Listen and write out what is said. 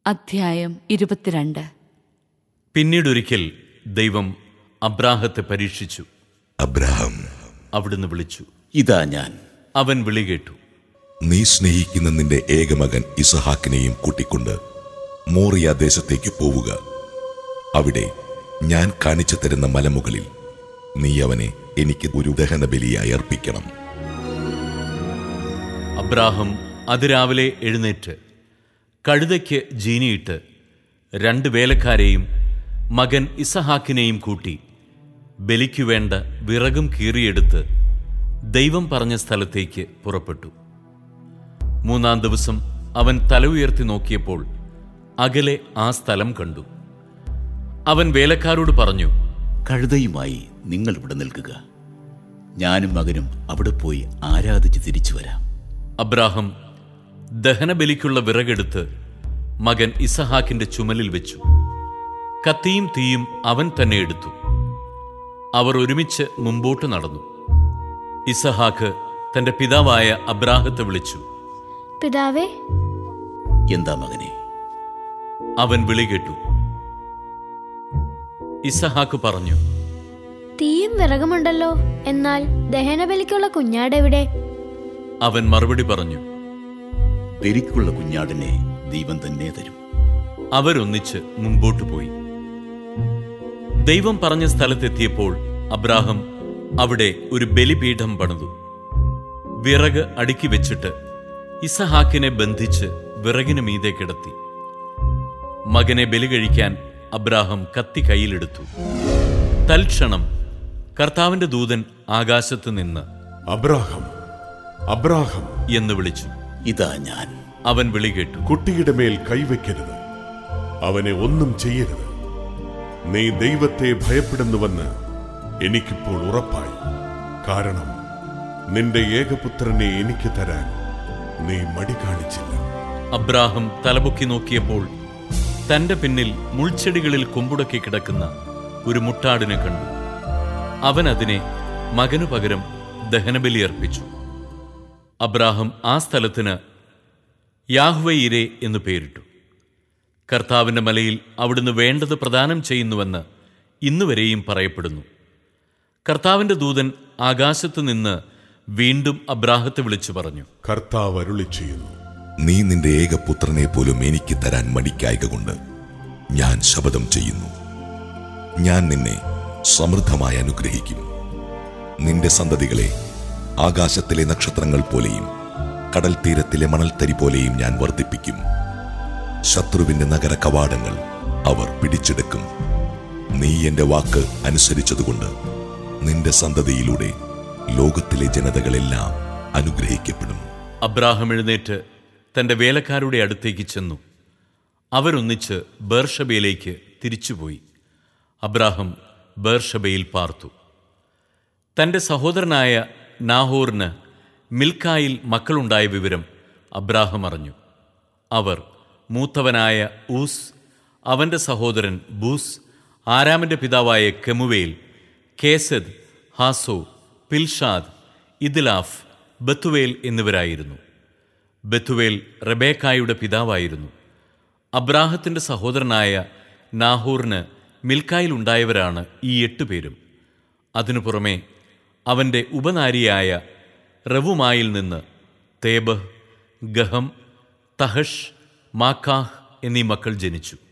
അധ്യായം ഇരുപത്തിരണ്ട് പിന്നീടൊരിക്കൽ ദൈവം അബ്രാഹത്തെ പരീക്ഷിച്ചു അബ്രഹാം അവിടുന്ന് വിളിച്ചു ഇതാ ഞാൻ അവൻ വിളി കേട്ടു നീ സ്നേഹിക്കുന്ന നിന്റെ ഏകമകൻ ഇസഹാക്കിനെയും കൂട്ടിക്കൊണ്ട് മോറിയ ദേശത്തേക്ക് പോവുക അവിടെ ഞാൻ കാണിച്ചു തരുന്ന മലമുകളിൽ നീ അവനെ എനിക്ക് ഒരു ദഹനബലിയായി അർപ്പിക്കണം അബ്രാഹം അതിരാവിലെ എഴുന്നേറ്റ് കഴുതയ്ക്ക് ജീനിയിട്ട് രണ്ട് വേലക്കാരെയും മകൻ ഇസഹാക്കിനെയും കൂട്ടി ബലിക്കു വേണ്ട വിറകും കീറിയെടുത്ത് ദൈവം പറഞ്ഞ സ്ഥലത്തേക്ക് പുറപ്പെട്ടു മൂന്നാം ദിവസം അവൻ തല ഉയർത്തി നോക്കിയപ്പോൾ അകലെ ആ സ്ഥലം കണ്ടു അവൻ വേലക്കാരോട് പറഞ്ഞു കഴുതയുമായി നിങ്ങൾ ഇവിടെ നിൽക്കുക ഞാനും മകനും അവിടെ പോയി ആരാധിച്ച് തിരിച്ചു വരാം അബ്രാഹം ദഹനബലിക്കുള്ള വിറകെടുത്ത് മകൻ ഇസഹാക്കിന്റെ ചുമലിൽ വെച്ചു കത്തിയും തീയും അവൻ തന്നെ എടുത്തു അവർ ഒരുമിച്ച് മുമ്പോട്ട് നടന്നു ഇസഹാക്ക് തന്റെ പിതാവായ അബ്രാഹത്തെ വിളിച്ചു പിതാവേ എന്താ മകനെ അവൻ വിളി കേട്ടു ഇസഹാക്ക് പറഞ്ഞു തീയും വിറകുമുണ്ടല്ലോ എന്നാൽ ദഹനബലിക്കുള്ള കുഞ്ഞാടെവിടെ അവൻ മറുപടി പറഞ്ഞു പെരിക്കുള്ള കുഞ്ഞാടിനെ ദൈവം തന്നെ തരും അവരൊന്നിച്ച് മുമ്പോട്ട് പോയി ദൈവം പറഞ്ഞ സ്ഥലത്തെത്തിയപ്പോൾ അബ്രാഹം അവിടെ ഒരു ബലിപീഠം പണിതു വിറക് അടുക്കി വെച്ചിട്ട് ഇസഹാക്കിനെ ബന്ധിച്ച് വിറകിന് മീതെ കിടത്തി മകനെ ബലി കഴിക്കാൻ അബ്രാഹം കത്തി കയ്യിലെടുത്തു തൽക്ഷണം കർത്താവിന്റെ ദൂതൻ ആകാശത്ത് നിന്ന് അബ്രാഹം അബ്രാഹം എന്ന് വിളിച്ചു ഇതാ ഞാൻ അവൻ വിളി കേട്ടു കുട്ടിയുടെ മേൽ കൈവയ്ക്കരുത് അവനെ ഒന്നും ചെയ്യരുത് നീ ദൈവത്തെ ഭയപ്പെടുന്നുവെന്ന് എനിക്കിപ്പോൾ ഉറപ്പായി കാരണം നിന്റെ ഏകപുത്രനെ എനിക്ക് തരാൻ നീ മടി കാണിച്ചില്ല അബ്രാഹം തലപൊക്കി നോക്കിയപ്പോൾ തന്റെ പിന്നിൽ മുൾച്ചെടികളിൽ കൊമ്പുടക്കി കിടക്കുന്ന ഒരു മുട്ടാടിനെ കണ്ടു അവൻ അതിനെ മകനു പകരം ദഹനബലി അർപ്പിച്ചു അബ്രാഹം ആ സ്ഥലത്തിന് യാഹ്വയിരെ എന്നു പേരിട്ടു കർത്താവിന്റെ മലയിൽ അവിടുന്ന് വേണ്ടത് പ്രദാനം ചെയ്യുന്നുവെന്ന് ഇന്നുവരെയും പറയപ്പെടുന്നു കർത്താവിന്റെ ദൂതൻ ആകാശത്ത് നിന്ന് വീണ്ടും അബ്രാഹത്തെ വിളിച്ചു പറഞ്ഞു കർത്താവ് അരുളി ചെയ്യുന്നു നീ നിന്റെ ഏകപുത്രനെ പോലും എനിക്ക് തരാൻ മടിക്കായക കൊണ്ട് ഞാൻ ശപഥം ചെയ്യുന്നു ഞാൻ നിന്നെ സമൃദ്ധമായി അനുഗ്രഹിക്കും നിന്റെ സന്തതികളെ ആകാശത്തിലെ നക്ഷത്രങ്ങൾ പോലെയും കടൽ തീരത്തിലെ മണൽത്തരി പോലെയും ഞാൻ വർദ്ധിപ്പിക്കും ശത്രുവിന്റെ നഗര കവാടങ്ങൾ അവർ പിടിച്ചെടുക്കും നീ എന്റെ വാക്ക് അനുസരിച്ചതുകൊണ്ട് നിന്റെ സന്തതിയിലൂടെ ലോകത്തിലെ ജനതകളെല്ലാം അനുഗ്രഹിക്കപ്പെടും അബ്രാഹം എഴുന്നേറ്റ് തന്റെ വേലക്കാരുടെ അടുത്തേക്ക് ചെന്നു അവരൊന്നിച്ച് ബേർഷബയിലേക്ക് തിരിച്ചുപോയി അബ്രാഹം ബേർഷബയിൽ പാർത്തു തന്റെ സഹോദരനായ നാഹോറിന് മിൽക്കായിൽ മക്കളുണ്ടായ വിവരം അബ്രാഹം അറിഞ്ഞു അവർ മൂത്തവനായ ഊസ് അവന്റെ സഹോദരൻ ബൂസ് ആരാമിന്റെ പിതാവായ കെമുവേൽ കേസദ് ഹാസോ പിൽഷാദ് ഇദ്ലാഫ് ബത്തുവേൽ എന്നിവരായിരുന്നു ബത്തുവേൽ റബേക്കായുടെ പിതാവായിരുന്നു അബ്രാഹത്തിന്റെ സഹോദരനായ നാഹൂറിന് മിൽക്കായിൽ ഉണ്ടായവരാണ് ഈ എട്ട് പേരും അതിനു പുറമെ അവന്റെ ഉപനാരിയായ റവുമായിൽ നിന്ന് തേബഹ് ഗഹം തഹഷ് മാക്കാഹ് എന്നീ മക്കൾ ജനിച്ചു